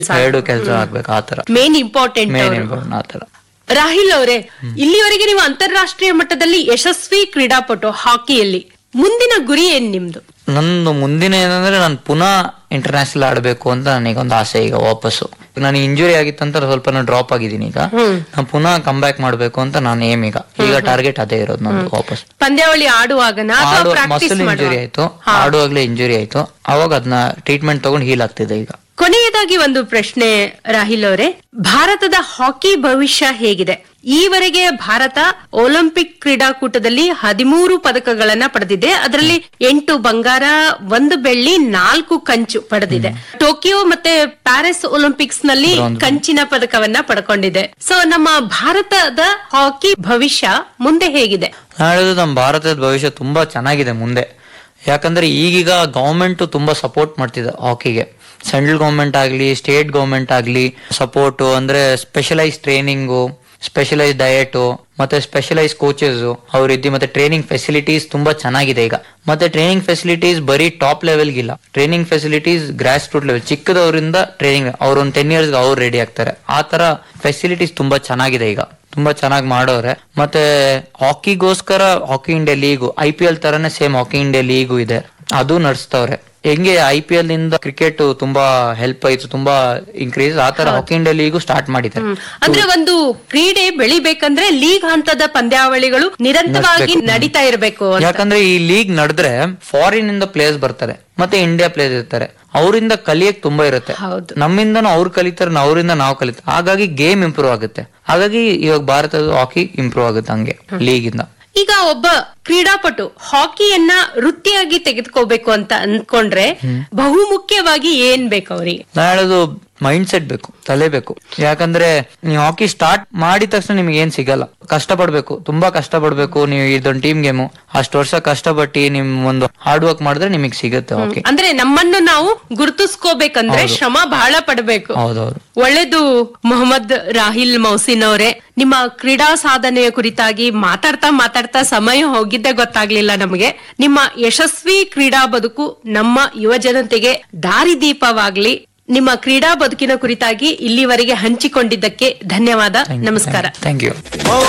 ಎರಡು ಕೆಲಸ ಆಗ್ಬೇಕು ಆತರ ಮೇನ್ ಇಂಪಾರ್ಟೆಂಟ್ ಮೇನ್ ಇಂಪಾರ್ಟೆಂಟ್ ಆತರ ರಾಹಿಲ್ ಅವರೇ ಇಲ್ಲಿವರೆಗೆ ನೀವು ಅಂತಾರಾಷ್ಟ್ರೀಯ ಮಟ್ಟದಲ್ಲಿ ಯಶಸ್ವಿ ಕ್ರೀಡಾಪಟು ಹಾಕಿಯಲ್ಲಿ ಮುಂದಿನ ಗುರಿ ಏನ್ ನಿಮ್ದು ನಂದು ಮುಂದಿನ ಏನಂದ್ರೆ ನಾನು ಪುನಃ ಇಂಟರ್ನ್ಯಾಷನಲ್ ಆಡ್ಬೇಕು ಅಂತ ನನಗೊಂದು ಆಸೆ ಈಗ ವಾಪಸ್ಸು ನನಗೆ ಇಂಜುರಿ ಆಗಿತ್ತಂತ ಸ್ವಲ್ಪ ನಾನು ಡ್ರಾಪ್ ಆಗಿದ್ದೀನಿ ಈಗ ನಾನು ಪುನಃ ಕಮ್ ಬ್ಯಾಕ್ ಮಾಡ್ಬೇಕು ಅಂತ ನಾನು ಏಮ್ ಈಗ ಈಗ ಟಾರ್ಗೆಟ್ ಅದೇ ಇರೋದು ನಂದು ವಾಪಸ್ ಪಂದ್ಯಾವಳಿ ಆಡುವಾಗನ ಅಥವಾ ಆಡು ಪ್ರಾಕ್ಟೀಸ್ ಮಸಲ್ ಇಂಜುರಿ ಆಯ್ತು ಆಡುವಾಗ್ಲೇ ಇಂಜುರಿ ಆಯ್ತು ಅವಾಗ ಅದನ್ನ ಟ್ರೀಟ್ಮೆಂಟ್ ತಗೊಂಡು ಹೀಲ್ ಆಗ್ತಿದೆ ಈಗ ಕೊನೆಯದಾಗಿ ಒಂದು ಪ್ರಶ್ನೆ ರಾಹಿಲ್ ಅವರೇ ಭಾರತದ ಹಾಕಿ ಭವಿಷ್ಯ ಹೇಗಿದೆ ಈವರೆಗೆ ಭಾರತ ಒಲಿಂಪಿಕ್ ಕ್ರೀಡಾಕೂಟದಲ್ಲಿ ಹದಿಮೂರು ಪದಕಗಳನ್ನ ಪಡೆದಿದೆ ಅದರಲ್ಲಿ ಎಂಟು ಬಂಗಾರ ಒಂದು ಬೆಳ್ಳಿ ನಾಲ್ಕು ಕಂಚು ಪಡೆದಿದೆ ಟೋಕಿಯೋ ಮತ್ತೆ ಪ್ಯಾರಿಸ್ ಒಲಿಂಪಿಕ್ಸ್ ನಲ್ಲಿ ಕಂಚಿನ ಪದಕವನ್ನ ಪಡ್ಕೊಂಡಿದೆ ಸೊ ನಮ್ಮ ಭಾರತದ ಹಾಕಿ ಭವಿಷ್ಯ ಮುಂದೆ ಹೇಗಿದೆ ನಾನು ಹೇಳೋದು ನಮ್ಮ ಭಾರತದ ಭವಿಷ್ಯ ತುಂಬಾ ಚೆನ್ನಾಗಿದೆ ಮುಂದೆ ಯಾಕಂದ್ರೆ ಈಗೀಗ ಗವರ್ಮೆಂಟ್ ತುಂಬಾ ಸಪೋರ್ಟ್ ಮಾಡ್ತಿದೆ ಹಾಕಿಗೆ ಸೆಂಟ್ರಲ್ ಗೌರ್ಮೆಂಟ್ ಆಗ್ಲಿ ಸ್ಟೇಟ್ ಗೌರ್ಮೆಂಟ್ ಆಗ್ಲಿ ಸಪೋರ್ಟ್ ಅಂದ್ರೆ ಸ್ಪೆಷಲೈಸ್ ಟ್ರೈನಿಂಗು ಸ್ಪೆಷಲೈಸ್ ಡಯಟು ಮತ್ತೆ ಸ್ಪೆಷಲೈಸ್ ಕೋಚಸ್ ಅವ್ರಿದ್ದಿ ಮತ್ತೆ ಟ್ರೈನಿಂಗ್ ಫೆಸಿಲಿಟೀಸ್ ತುಂಬಾ ಚೆನ್ನಾಗಿದೆ ಈಗ ಮತ್ತೆ ಟ್ರೈನಿಂಗ್ ಫೆಸಿಲಿಟೀಸ್ ಬರೀ ಟಾಪ್ ಲೆವೆಲ್ಗಿಲ್ಲ training facilities grass root level ಚಿಕ್ಕದವರಿಂದ ಟ್ರೈನಿಂಗ್ ಅವ್ರ ಒಂದು ಟೆನ್ ಇಯರ್ಸ್ ಅವ್ರು ರೆಡಿ ಆಗ್ತಾರೆ ಆ ತರ ಫೆಸಿಲಿಟೀಸ್ ತುಂಬಾ ಚೆನ್ನಾಗಿದೆ ಈಗ ತುಂಬಾ ಚೆನ್ನಾಗಿ ಮಾಡೋರೆ ಮತ್ತೆ ಹಾಕಿಗೋಸ್ಕರ hockey India league I P L ತರನೇ ಸೇಮ್ ಹಾಕಿ ಇಂಡಿಯಾ ಲೀಗು ಇದೆ ಅದು ನಡೆಸ್ತವ್ರೆ ಹೆಂಗೆ ಐ ಪಿ ಎಲ್ ಇಂದ ಕ್ರಿಕೆಟ್ ತುಂಬಾ ಹೆಲ್ಪ್ ಆಯ್ತು ತುಂಬಾ ಇನ್ಕ್ರೀಸ್ ಆ ತರ ಹಾಕಿ ಇಂಡಿಯಾ ಲೀಗು ಸ್ಟಾರ್ಟ್ ಮಾಡಿದ್ದಾರೆ ಅಂದ್ರೆ ಒಂದು ಕ್ರೀಡೆ ಬೆಳಿಬೇಕಂದ್ರೆ ಲೀಗ್ ಹಂತದ ಪಂದ್ಯಾವಳಿಗಳು ನಿರಂತರವಾಗಿ ನಡೀತಾ ಇರಬೇಕು ಅಂತ ಯಾಕಂದ್ರೆ ಈ ಲೀಗ್ ನಡೆದ್ರೆ ಫಾರಿನ್ ಇಂದ ಪ್ಲೇಯರ್ಸ್ ಬರ್ತಾರೆ ಮತ್ತೆ ಇಂಡಿಯಾ ಪ್ಲೇಯರ್ಸ್ ಇರ್ತಾರೆ ಅವರಿಂದ ಕಲಿಯಕ್ ತುಂಬಾ ಇರುತ್ತೆ ಹೌದು ನಮ್ಮಿಂದನೂ ಅವ್ರು ಕಲಿತಾರೆ ಅವರಿಂದ ನಾವು ಕಲಿತಾರೆ ಹಾಗಾಗಿ ಗೇಮ್ ಇಂಪ್ರೂವ್ ಆಗುತ್ತೆ ಹಾಗಾಗಿ ಇವಾಗ ಭಾರತದ ಹಾಕಿ ಇಂಪ್ರೂವ್ ಆಗುತ್ತೆ ಹಂಗೆ ಲೀಗ್ ಇಂದ ಈಗ ಒಬ್ಬ ಕ್ರೀಡಾಪಟು ಹಾಕಿಯನ್ನ ವೃತ್ತಿಯಾಗಿ ತೆಗೆದುಕೋಬೇಕು ಅಂತ ಅನ್ಕೊಂಡ್ರೆ ಬಹುಮುಖ್ಯವಾಗಿ ಏನ್ ಬೇಕು ಅವ್ರಿಗೆ ನಾ ಹೇಳೋದು ಮೈಂಡ್ ಸೆಟ್ ಬೇಕು ತಲೆ ಬೇಕು ಯಾಕಂದ್ರೆ ನೀವು ಹಾಕಿ ಸ್ಟಾರ್ಟ್ ಮಾಡಿದ ತಕ್ಷಣ ನಿಮ್ಗೆ ಏನ್ ಸಿಗಲ್ಲ ಕಷ್ಟ ಪಡ್ಬೇಕು ತುಂಬಾ ಕಷ್ಟ ಪಡ್ಬೇಕು ನೀವು ಇದೊಂದು ಟೀಮ್ ಗೇಮು ಅಷ್ಟು ವರ್ಷ ಕಷ್ಟಪಟ್ಟು ನಿಮ್ ಒಂದು ಹಾರ್ಡ್ ವರ್ಕ್ ಮಾಡಿದ್ರೆ ನಿಮಗೆ ಸಿಗುತ್ತೆ ಹಾಕಿ ಅಂದ್ರೆ ನಮ್ಮನ್ನು ನಾವು ಗುರುತಿಸ್ಕೋಬೇಕಂದ್ರೆ ಶ್ರಮ ಬಹಳ ಪಡಬೇಕು ಹೌದೌದು ಒಳ್ಳೆದು ಮೊಹಮ್ಮದ್ ರಾಹಿಲ್ ಮೌಸಿನ್ ಅವರೇ ನಿಮ್ಮ ಕ್ರೀಡಾ ಸಾಧನೆಯ ಕುರಿತಾಗಿ ಮಾತಾಡ್ತಾ ಮಾತಾಡ್ತಾ ಸಮಯ ಹೋಗಿದ್ದೇ ಗೊತ್ತಾಗ್ಲಿಲ್ಲ ನಮಗೆ ನಿಮ್ಮ ಯಶಸ್ವಿ ಕ್ರೀಡಾ ಬದುಕು ನಮ್ಮ ಯುವ ಜನತೆಗೆ ದಾರಿದೀಪವಾಗ್ಲಿ ನಿಮ್ಮ ಕ್ರೀಡಾ ಬದುಕಿನ ಕುರಿತಾಗಿ ಇಲ್ಲಿವರೆಗೆ ಹಂಚಿಕೊಂಡಿದ್ದಕ್ಕೆ ಧನ್ಯವಾದ ನಮಸ್ಕಾರ ಥ್ಯಾಂಕ್ ಯು